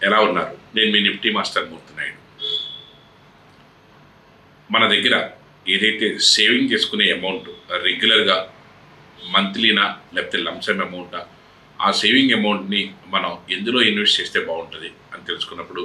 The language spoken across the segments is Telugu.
ఎలా ఉన్నారు నేను మీ నిఫ్టీ మాస్టర్ మూర్తినాయుడు మన దగ్గర ఏదైతే సేవింగ్ చేసుకునే అమౌంట్ రెగ్యులర్గా మంత్లీనా లేకపోతే లంసమ్ అమౌంటా ఆ సేవింగ్ అమౌంట్ని మనం ఎందులో ఇన్వెస్ట్ చేస్తే బాగుంటుంది అని తెలుసుకున్నప్పుడు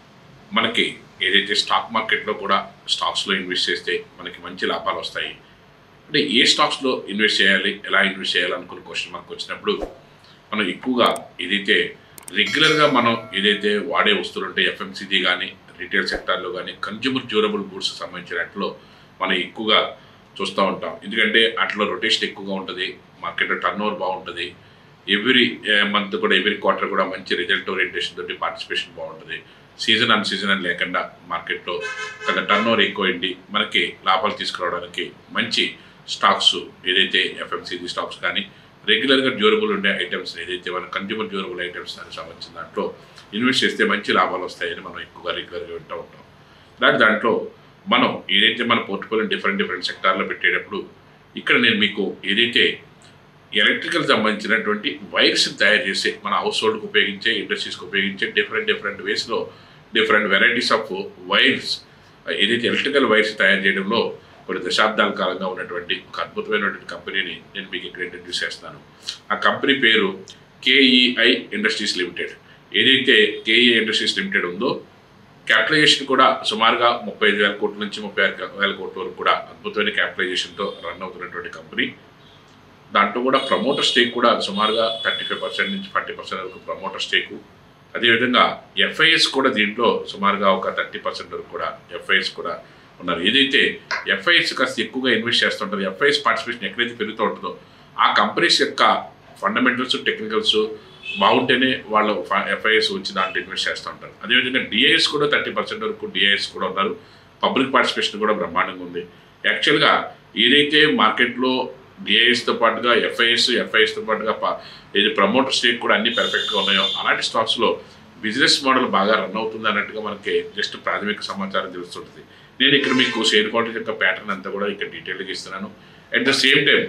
మనకి ఏదైతే స్టాక్ మార్కెట్లో కూడా స్టాక్స్లో ఇన్వెస్ట్ చేస్తే మనకి మంచి లాభాలు వస్తాయి అంటే ఏ స్టాక్స్లో ఇన్వెస్ట్ చేయాలి ఎలా ఇన్వెస్ట్ చేయాలి అనుకున్న క్వశ్చన్ మనకు వచ్చినప్పుడు మనం ఎక్కువగా ఏదైతే రెగ్యులర్గా మనం ఏదైతే వాడే వస్తువులు ఉంటే ఎఫ్ఎంసీజీ కానీ రీటైల్ సెక్టార్లో కానీ కన్జ్యూమర్ డ్యూరబుల్ గూడ్స్ సంబంధించినట్లో మనం ఎక్కువగా చూస్తూ ఉంటాం ఎందుకంటే అట్లా రొటేషన్ ఎక్కువగా ఉంటుంది మార్కెట్లో టర్న్ ఓవర్ బాగుంటుంది ఎవ్రీ మంత్ కూడా ఎవ్రీ క్వార్టర్ కూడా మంచి రిజల్ట్ ఓరియంటేషన్ తోటి పార్టిసిపేషన్ బాగుంటుంది సీజన్ అన్ సీజన్ అని లేకుండా మార్కెట్లో కొంత టర్న్ ఓవర్ ఎక్కువైంది మనకి లాభాలు తీసుకురావడానికి మంచి స్టాక్స్ ఏదైతే ఎఫ్ఎంసీజీ స్టాక్స్ కానీ రెగ్యులర్గా డ్యూరబుల్ ఉండే ఐటమ్స్ ఏదైతే మన కన్జ్యూమర్ డ్యూరబుల్ ఐటమ్స్ దానికి సంబంధించిన దాంట్లో ఇన్వెస్ట్ చేస్తే మంచి లాభాలు వస్తాయని మనం ఎక్కువగా రెగ్యులర్గా వింటూ ఉంటాం దాని దాంట్లో మనం ఏదైతే మన పోర్ట్ఫోలియో డిఫరెంట్ డిఫరెంట్ సెక్టార్లో పెట్టేటప్పుడు ఇక్కడ నేను మీకు ఏదైతే ఎలక్ట్రికల్ సంబంధించినటువంటి వైర్స్ తయారు చేసే మన హౌస్ హోల్డ్కి ఉపయోగించే ఇండస్ట్రీస్కి ఉపయోగించే డిఫరెంట్ డిఫరెంట్ వేస్లో డిఫరెంట్ వెరైటీస్ ఆఫ్ వైర్స్ ఏదైతే ఎలక్ట్రికల్ వైర్స్ తయారు చేయడంలో కొన్ని దశాబ్దాల కాలంగా ఉన్నటువంటి ఒక అద్భుతమైనటువంటి కంపెనీని నేను మీకు ఇక్కడ ఇంట్రడ్యూస్ చేస్తాను ఆ కంపెనీ పేరు కేఈఐ ఇండస్ట్రీస్ లిమిటెడ్ ఏదైతే కేఈఐ ఇండస్ట్రీస్ లిమిటెడ్ ఉందో క్యాపిటలైజేషన్ కూడా సుమారుగా ముప్పై ఐదు వేల కోట్ల నుంచి ముప్పై ఆరు వేల కోట్ల వరకు కూడా అద్భుతమైన క్యాపిటలైజేషన్తో రన్ అవుతున్నటువంటి కంపెనీ దాంట్లో కూడా ప్రమోటర్ స్టేక్ కూడా సుమారుగా థర్టీ ఫైవ్ పర్సెంట్ నుంచి ఫార్టీ పర్సెంట్ వరకు ప్రమోటర్ స్టేకు అదేవిధంగా ఎఫ్ఐఎస్ కూడా దీంట్లో సుమారుగా ఒక థర్టీ పర్సెంట్ వరకు కూడా ఎఫ్ఐఎస్ కూడా ఉన్నారు ఏదైతే ఎఫ్ఐఎస్ కాస్త ఎక్కువగా ఇన్వెస్ట్ చేస్తుంటారో ఎఫ్ఐఎస్ పార్టిసిపేషన్ ఎక్కడైతే పెరుగుతూ ఉంటుందో ఆ కంపెనీస్ యొక్క ఫండమెంటల్స్ టెక్నికల్స్ బాగుంటేనే వాళ్ళు ఎఫ్ఐఎస్ వచ్చి దాంట్లో ఇన్వెస్ట్ చేస్తూ ఉంటారు అదేవిధంగా డిఐఎస్ కూడా థర్టీ పర్సెంట్ వరకు డిఐఎస్ కూడా ఉన్నారు పబ్లిక్ పార్టిసిపేషన్ కూడా బ్రహ్మాండంగా ఉంది యాక్చువల్గా ఏదైతే మార్కెట్లో డిఐఎస్తో పాటుగా ఎఫ్ఐఎస్ ఎఫ్ఐఎస్తో పాటుగా ప- ఏది ప్రమోటర్ స్టేక్ కూడా అన్ని పర్ఫెక్ట్గా ఉన్నాయో అలాంటి స్టాక్స్లో బిజినెస్ మోడల్ బాగా రన్ అవుతుంది అన్నట్టుగా మనకి జస్ట్ ప్రాథమిక సమాచారం తెలుస్తుంటుంది నేను ఇక్కడ మీకు షేర్ హోల్డర్ యొక్క ప్యాటర్న్ అంతా కూడా ఇక్కడ డీటెయిల్గా ఇస్తున్నాను at the same time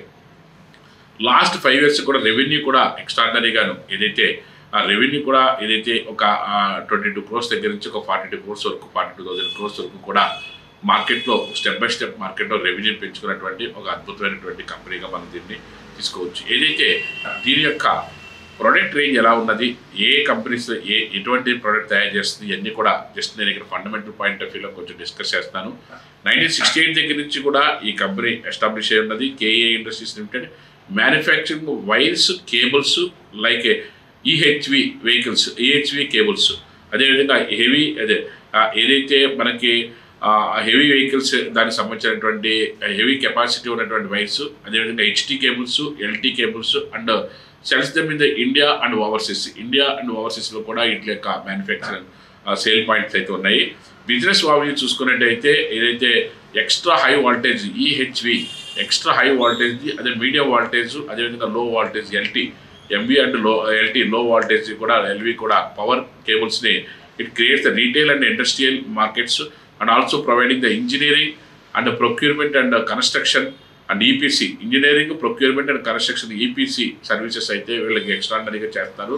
last five years కూడా రెవెన్యూ కూడా ఎక్స్ట్రాడనరీగాను ఏదైతే ఆ రెవెన్యూ కూడా ఏదైతే ఒక ట్వంటీ టూ క్రోర్స్ దగ్గర నుంచి ఒక ఫార్టీ టూ క్రోర్స్ వరకు ఫార్టీ టూ థౌసండ్ క్రోర్స్ వరకు కూడా మార్కెట్లో స్టెప్ బై స్టెప్ మార్కెట్లో రెవెన్యూ పెంచుకున్నటువంటి ఒక అద్భుతమైనటువంటి కంపెనీగా మనం దీన్ని తీసుకోవచ్చు ఏదైతే దీని యొక్క ప్రొడక్ట్ రేంజ్ ఎలా ఉన్నది ఏ కంపెనీస్ ఏ ఎటువంటి ప్రోడక్ట్ తయారు చేస్తుంది ఇవన్నీ కూడా జస్ట్ నేను ఇక్కడ ఫండమెంటల్ పాయింట్ ఆఫ్ వ్యూలో కొంచెం డిస్కస్ చేస్తాను నైన్టీన్ సిక్స్టీ ఎయిట్ దగ్గర నుంచి కూడా ఈ కంపెనీ ఎస్టాబ్లిష్ అయి ఉన్నది KA industries limited manufacturing wires cables like EHV vehicles EHV cables అదేవిధంగా హెవీ అదే ఆ, ఏదైతే మనకి హెవీ వెహికల్స్ దానికి సంబంధించినటువంటి హెవీ కెపాసిటీ ఉన్నటువంటి వైర్స్ అదేవిధంగా HT cables LT cables and sells them in the India and overseas India and ఓవర్సీస్లో కూడా వీటి యొక్క మ్యానుఫ్యాక్చరింగ్ సేల్ పాయింట్స్ అయితే ఉన్నాయి బిజినెస్ వాల్యూ చూసుకున్నట్టయితే ఏదైతే extra high voltage EHV extra high voltage అదే మీడియం వాల్టేజ్ అదేవిధంగా low voltage LT MV and low LT low voltage కూడా ఎల్వి కూడా పవర్ కేబుల్స్ని it creates the retail and industrial markets and also providing the engineering and procurement and construction and EPC engineering procurement and construction EPC services అయితే వీళ్ళకి ఎక్స్ట్రాడనరీగా చేస్తారు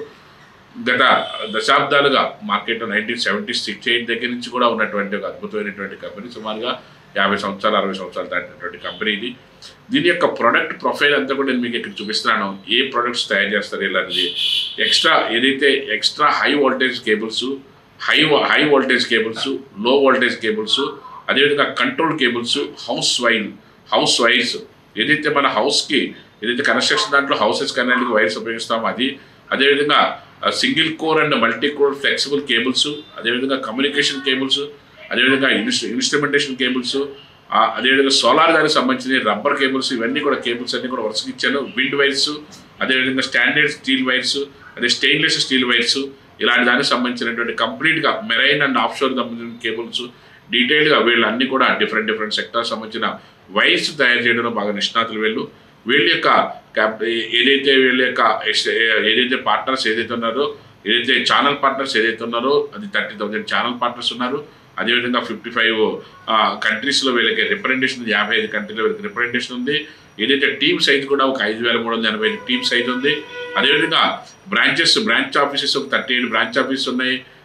గత దశాబ్దాలుగా market nineteen seventy six eight దగ్గర నుంచి కూడా ఉన్నటువంటి ఒక అద్భుతమైనటువంటి కంపెనీ సుమారుగా యాభై సంవత్సరాలు అరవై సంవత్సరాలు దాటినటువంటి కంపెనీ ఇది దీని యొక్క ప్రొడక్ట్ ప్రొఫైల్ అంతా కూడా నేను మీకు ఇక్కడ చూపిస్తున్నాను ఏ ప్రొడక్ట్స్ తయారు చేస్తారు ఇలాంటిది ఎక్స్ట్రా ఏదైతే extra high voltage cables high high voltage cables low voltage cables అదేవిధంగా control cables house wire house wires ఏదైతే మన హౌస్కి ఏదైతే కన్స్ట్రక్షన్ దాంట్లో హౌసెస్ కనడానికి వైర్స్ ఉపయోగిస్తామో అది అదేవిధంగా single core and multi core flexible cables అదేవిధంగా కమ్యూనికేషన్ కేబుల్స్ అదేవిధంగా ఇన్స్ట్రు ఇన్స్ట్రుమెంటేషన్ కేబుల్స్ అదేవిధంగా సోలార్ దానికి సంబంధించిన రబ్బర్ కేబుల్స్ ఇవన్నీ కూడా కేబుల్స్ అన్ని కూడా వరుసగా ఇచ్చాను విండ్ వైర్స్ అదేవిధంగా స్టాండర్డ్ స్టీల్ వైర్స్ అదే స్టెయిన్లెస్ స్టీల్ వైర్స్ ఇలాంటి దానికి సంబంధించినటువంటి కంప్లీట్గా మెరైన్ అండ్ ఆఫ్షోర్ సంబంధించిన కేబుల్స్ డీటెయిల్గా వీళ్ళు అన్ని కూడా డిఫరెంట్ డిఫరెంట్ సెక్టార్ సంబంధించిన వైర్స్ తయారు చేయడంలో బాగా నిష్ణాతులు వీళ్ళు వీళ్ళ యొక్క క్యాప్ ఏదైతే వీళ్ళ యొక్క ఎస్- ఏదైతే పార్ట్నర్స్ ఏదైతే ఉన్నారో ఏదైతే ఛానల్ పార్ట్నర్స్ ఏదైతే ఉన్నారో అది థర్టీ థౌసండ్ ఛానల్ పార్ట్నర్స్ ఉన్నారు అదేవిధంగా ఫిఫ్టీ ఫైవ్ కంట్రీస్లో వీళ్ళకి రిప్రజెంటేషన్ యాభై ఐదు కంట్రీలో వీళ్ళకి రిప్రజెంటేషన్ ఉంది ఏదైతే టీమ్ సైజ్ కూడా ఒక ఐదు వేల మూడు వందల ఎనభై ఐదు టీమ్ సైజ్ ఉంది అదేవిధంగా బ్రాంచెస్ బ్రాంచ్ ఆఫీసెస్ ఒక థర్టీ ఎయిట్ బ్రాంచ్ ఆఫీస్ ఉన్నాయి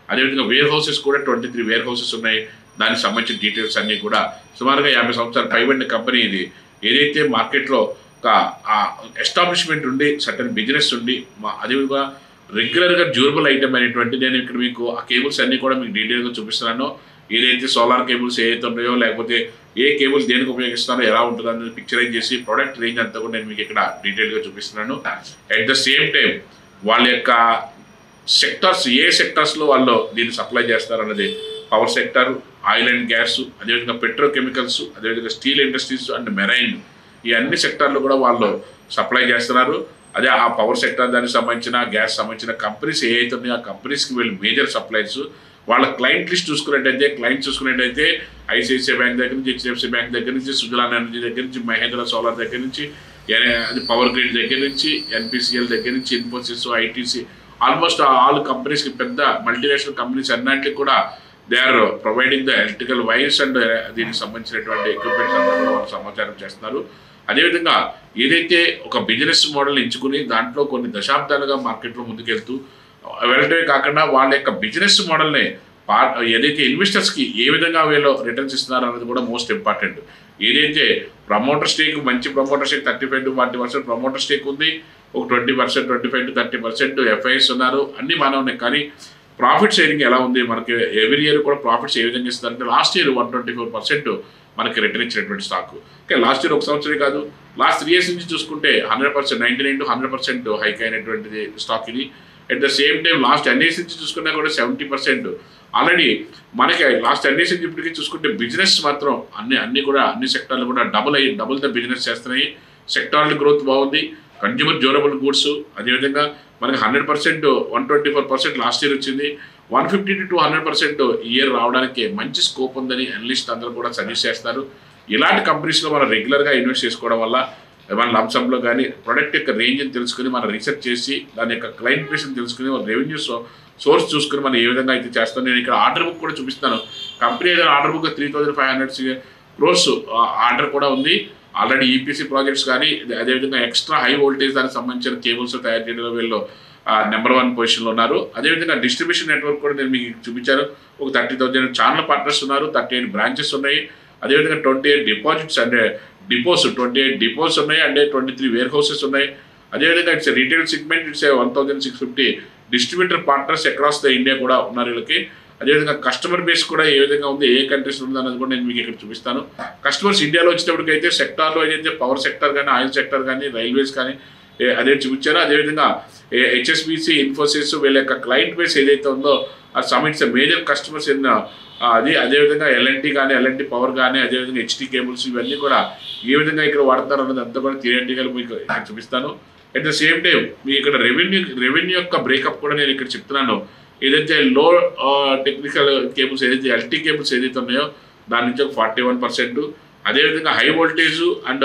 అదేవిధంగా వేర్ హౌసెస్ కూడా ట్వంటీ త్రీ వేర్ హౌసెస్ ఉన్నాయి దానికి సంబంధించిన డీటెయిల్స్ అన్నీ కూడా సుమారుగా యాభై సంవత్సరాలు పైబడిన కంపెనీ ఇది ఏదైతే మార్కెట్లో ఒక ఎస్టాబ్లిష్మెంట్ ఉండి సర్టన్ బిజినెస్ ఉండి మా అదేవిధంగా రెగ్యులర్గా డ్యూరబుల్ ఐటమ్ అనేటువంటి నేను ఇక్కడ మీకు ఆ కేబుల్స్ అన్నీ కూడా మీకు డీటెయిల్గా చూపిస్తున్నాను ఏదైతే సోలార్ కేబుల్స్ ఏదైతే ఉన్నాయో లేకపోతే ఏ కేబుల్ దేనికి ఉపయోగిస్తున్నారో ఎలా ఉంటుందో అనేది పిక్చరైజ్ చేసి ప్రొడక్ట్ రేంజ్ అంతా కూడా నేను మీకు ఇక్కడ డీటెయిల్గా చూపిస్తున్నాను అట్ ద సేమ్ టైం వాళ్ళ యొక్క సెక్టార్స్ ఏ సెక్టార్స్లో వాళ్ళు దీన్ని సప్లై చేస్తారన్నది power sector oil and gas అదేవిధంగా పెట్రోకెమికల్స్ అదేవిధంగా స్టీల్ ఇండస్ట్రీస్ అండ్ మెరైన్ ఈ అన్ని సెక్టార్లు కూడా వాళ్ళు సప్లై చేస్తున్నారు అదే ఆ పవర్ సెక్టర్ దానికి సంబంధించిన గ్యాస్ సంబంధించిన కంపెనీస్ ఏ అయితే ఉన్నాయో ఆ కంపెనీస్కి వీళ్ళు మేజర్ సప్లైర్స్ వాళ్ళ క్లయింట్ లిస్ట్ చూసుకున్నట్టయితే క్లయింట్ చూసుకున్నట్టయితే ఐసిఐసిఐ బ్యాంక్ దగ్గర నుంచి హెచ్డిఎఫ్సి బ్యాంక్ దగ్గర నుంచి సుజలాన్ ఎనర్జీ దగ్గర నుంచి మహేంద్ర సోలార్ దగ్గర నుంచి ఎన్- అది పవర్ గ్రిడ్ దగ్గర నుంచి ఎన్పిసిఎల్ దగ్గర నుంచి ఇన్ఫోసిస్ ఐటీసీ ఆల్మోస్ట్ ఆల్ కంపెనీస్కి పెద్ద మల్టీనేషనల్ కంపెనీస్ అన్నింటికి కూడా they are providing the electrical wires and దీనికి సంబంధించినటువంటి ఎక్విప్మెంట్స్ అంతా కూడా వాళ్ళు సమాచారం చేస్తున్నారు అదేవిధంగా ఏదైతే ఒక బిజినెస్ మోడల్ ఎంచుకుని దాంట్లో కొన్ని దశాబ్దాలుగా మార్కెట్లో ముందుకెళ్తూ వెళ్ళటమే కాకుండా వాళ్ళ యొక్క బిజినెస్ మోడల్ని పా ఏదైతే ఇన్వెస్టర్స్కి ఏ విధంగా వీళ్ళు రిటర్న్స్ ఇస్తున్నారు అన్నది కూడా మోస్ట్ ఇంపార్టెంట్ ఏదైతే ప్రమోటర్ స్టేక్ మంచి promoter stake thirty five to forty percent promoter stake ఉంది ఒక twenty percent twenty five to thirty percent FIs ఉన్నారు అన్ని బాగానే ఉన్నాయి కానీ ప్రాఫిట్ షేరింగ్ ఎలా ఉంది మనకి ఎవ్రీ ఇయర్ కూడా ప్రాఫిట్స్ ఏ విధంగా ఇస్తుందంటే last year one twenty four percent మనకి రిటర్న్ ఇచ్చినటువంటి స్టాక్ ఓకే లాస్ట్ ఇయర్ ఒక సంవత్సరం కాదు లాస్ట్ త్రీ ఇయర్స్ నుంచి చూసుకుంటే hundred percent ninety nine to hundred percent hike అయినటువంటిది స్టాక్ ఇది at the same time last ఎన్ఏస్ నుంచి చూసుకున్నా కూడా సెవెంటీ పర్సెంట్ ఆల్రెడీ మనకి లాస్ట్ ఎన్ఏస్ నుంచి ఇప్పటికీ చూసుకుంటే బిజినెస్ మాత్రం అన్ని అన్ని కూడా అన్ని సెక్టార్లు కూడా డబుల్ అయ్యి డబుల్ ద బిజినెస్ చేస్తున్నాయి సెక్టార్ల గ్రోత్ బాగుంది కన్జ్యూమర్ డ్యూరబుల్ గూడ్స్ అదేవిధంగా మనకి hundred percent one twenty four percent last year వచ్చింది one fifty to two hundred percent year రావడానికి మంచి స్కోప్ ఉందని అనలిస్ట్ అందరూ కూడా సజెస్ట్ చేస్తారు ఇలాంటి కంపెనీస్లో మనం రెగ్యులర్గా ఇన్వెస్ట్ చేసుకోవడం వల్ల మన లంసంలో కానీ ప్రొడక్ట్ యొక్క రేంజ్ని తెలుసుకుని మనం రీసెర్చ్ చేసి దాని యొక్క క్లయింట్ బేస్ని తెలుసుకుని రెవెన్యూ సోర్స్ చూసుకుని మనం ఏ విధంగా అయితే చేస్తాం నేను ఇక్కడ ఆర్డర్ బుక్ కూడా చూపిస్తాను కంపెనీ ఏదైనా order book three thousand five hundred crores order కూడా ఉంది ఆల్రెడీ ఈపీసీ ప్రాజెక్ట్స్ కానీ అదేవిధంగా ఎక్స్ట్రా హై వోల్టేజ్ దానికి సంబంధించిన కేబుల్స్ తయారు చేయడంలో వీళ్ళు నెంబర్ వన్ పొజిషన్లో ఉన్నారు అదేవిధంగా డిస్ట్రిబ్యూషన్ నెట్వర్క్ కూడా నేను మీకు చూపించాను ఒక థర్టీ థౌజండ్ ఛానల్ పార్ట్నర్స్ ఉన్నారు థర్టీ ఎయిట్ బ్రాంచెస్ ఉన్నాయి అదేవిధంగా ట్వంటీ ఎయిట్ డిపాజిట్స్ అంటే డిపోస్ ట్వంటీ ఎయిట్ డిపోస్ ఉన్నాయి అంటే ట్వంటీ త్రీ వేర్ హౌసెస్ ఉన్నాయి అదేవిధంగా it's retail segment it's one thousand six fifty distributor partners across the India కూడా ఉన్నారు వీళ్ళకి అదేవిధంగా కస్టమర్ బేస్ కూడా ఏ విధంగా ఉంది ఏ కంట్రీస్ ఉంది అన్నది కూడా నేను మీకు ఇక్కడ చూపిస్తాను కస్టమర్స్ ఇండియాలో వచ్చేటప్పటికి అయితే సెక్టార్లో ఏదైతే పవర్ సెక్టర్ కానీ ఆయిల్ సెక్టర్ కానీ రైల్వేస్ కానీ ఏ- అదే చూపించారో అదేవిధంగా హెచ్ఎస్బిసి ఇన్ఫోసిస్ వీళ్ళ యొక్క క్లయింట్ బేస్ ఏదైతే ఉందో ఆ సమిట్స్ మేజర్ కస్టమర్స్ ఇన్ అది అదేవిధంగా ఎల్ఎన్టీ కానీ ఎల్ఎన్టీ పవర్ కానీ అదేవిధంగా హెచ్టీ కేబుల్స్ ఇవన్నీ కూడా ఏ విధంగా ఇక్కడ వాడతారు అన్నది అంతా కూడా థియరిటికల్ మీకు ఇక్కడ చూపిస్తాను అట్ ద సేమ్ టైం మీ ఇక్కడ రెవెన్యూ రెవెన్యూ యొక్క బ్రేకప్ కూడా నేను ఇక్కడ చెప్తున్నాను ఏదైతే లో టెక్నికల్ కేబుల్స్ ఏదైతే ఎల్టీ కేబుల్స్ ఏదైతే ఉన్నాయో దాని నుంచి ఒక ఫార్టీ వన్ పర్సెంట్ అదేవిధంగా హై వోల్టేజ్ అండ్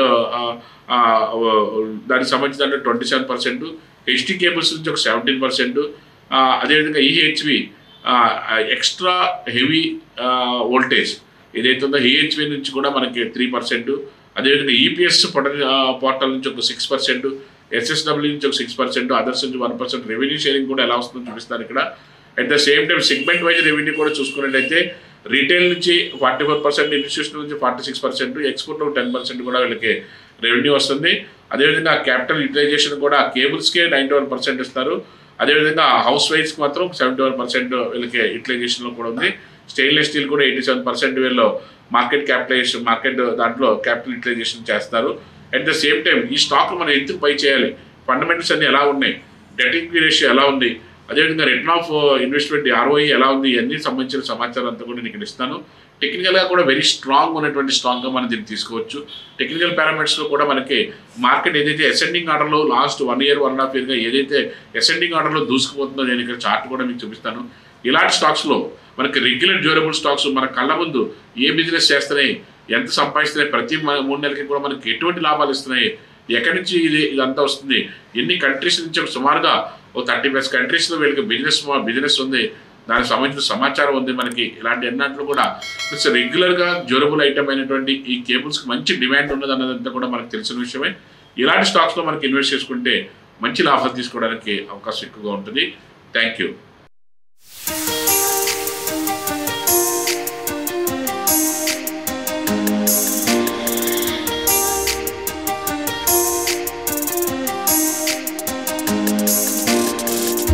దానికి సంబంధించిన twenty seven percent HT cables నుంచి ఒక సెవెంటీన్ పర్సెంట్ అదేవిధంగా ఈహెచ్వి ఎక్స్ట్రా హెవీ వోల్టేజ్ ఏదైతే ఉందో ఈహెచ్వి నుంచి కూడా మనకి త్రీ పర్సెంట్ అదేవిధంగా ఈపీఎస్ పోర్టల్ నుంచి ఒక సిక్స్ పర్సెంట్ ఎస్ఎస్డబ్ల్యూ నుంచి ఒక సిక్స్ పర్సెంట్ అదర్స్ నుంచి వన్ పర్సెంట్ రెవెన్యూ షేరింగ్ కూడా ఎలా వస్తుందో చూపిస్తారు ఇక్కడ at the same time segment wise revenue కూడా చూసుకున్నట్టయితే రీటైల్ నుంచి ఫార్టీ ఫోర్ పర్సెంట్ ఇన్స్టిట్యూషన్ నుంచి forty six percent export ten percent కూడా వీళ్ళకి రెవెన్యూ వస్తుంది అదేవిధంగా క్యాపిటల్ యూటిలైజేషన్ కూడా కేబుల్స్కే నైంటీ వన్ పర్సెంట్ ఇస్తారు అదేవిధంగా హౌస్ వైఫ్స్కి మాత్రం సెవెంటీ వన్ పర్సెంట్ వీళ్ళకి యూటిలైజేషన్లో కూడా ఉంది స్టెయిన్లెస్ స్టీల్ కూడా ఎయిటీ సెవెన్ పర్సెంట్ వీళ్ళు మార్కెట్ క్యాపిటలైజేషన్ మార్కెట్ దాంట్లో క్యాపిటల్ యూటిలైజేషన్ చేస్తారు అట్ ద సేమ్ టైం ఈ స్టాక్ మనం ఎందుకు పై చేయాలి ఫండమెంటల్స్ అన్ని ఎలా ఉన్నాయి డెట్ ఈక్విటీ రేషియో ఎలా ఉంది అదేవిధంగా రిటర్న్ ఆఫ్ ఇన్వెస్ట్మెంట్ ఆర్ఓఐ ఎలా ఉంది ఇవన్నీ సంబంధించిన సమాచారం అంతా కూడా నేను ఇక్కడ ఇస్తాను టెక్నికల్గా కూడా వెరీ స్ట్రాంగ్ ఉన్నటువంటి స్ట్రాంగ్గా మనం దీన్ని తీసుకోవచ్చు టెక్నికల్ పారామీటర్స్లో కూడా మనకి మార్కెట్ ఏదైతే అసెండింగ్ ఆర్డర్లో last one year one and half ఇయర్గా ఏదైతే అసెండింగ్ ఆర్డర్లో దూసుకుపోతుందో నేను ఇక్కడ చార్ట్ కూడా మీకు చూపిస్తాను ఇలాంటి స్టాక్స్లో మనకి రెగ్యులర్ డ్యూరబుల్ స్టాక్స్ మన కళ్ళ ముందు ఏ బిజినెస్ చేస్తున్నాయి ఎంత సంపాదిస్తున్నాయి ప్రతి మ- మూడు నెలలకి కూడా మనకి ఎటువంటి లాభాలు ఇస్తున్నాయి ఎక్కడి నుంచి ఇది ఇదంతా వస్తుంది ఎన్ని కంట్రీస్ నుంచి ఒక సుమారుగా ఓ థర్టీ ప్లస్ కంట్రీస్లో వీళ్ళకి బిజినెస్ బిజినెస్ ఉంది దానికి సంబంధించిన సమాచారం ఉంది మనకి ఇలాంటి ఎన్నట్లు కూడా ఇట్స్ రెగ్యులర్గా డ్యూరబుల్ ఐటమ్ అయినటువంటి ఈ కేబుల్స్కి మంచి డిమాండ్ ఉన్నది అన్నదంతా కూడా మనకు తెలిసిన విషయమే ఇలాంటి స్టాక్స్లో మనకి ఇన్వెస్ట్ చేసుకుంటే మంచి లాభాలు తీసుకోవడానికి అవకాశం ఎక్కువగా ఉంటుంది థ్యాంక్ యూ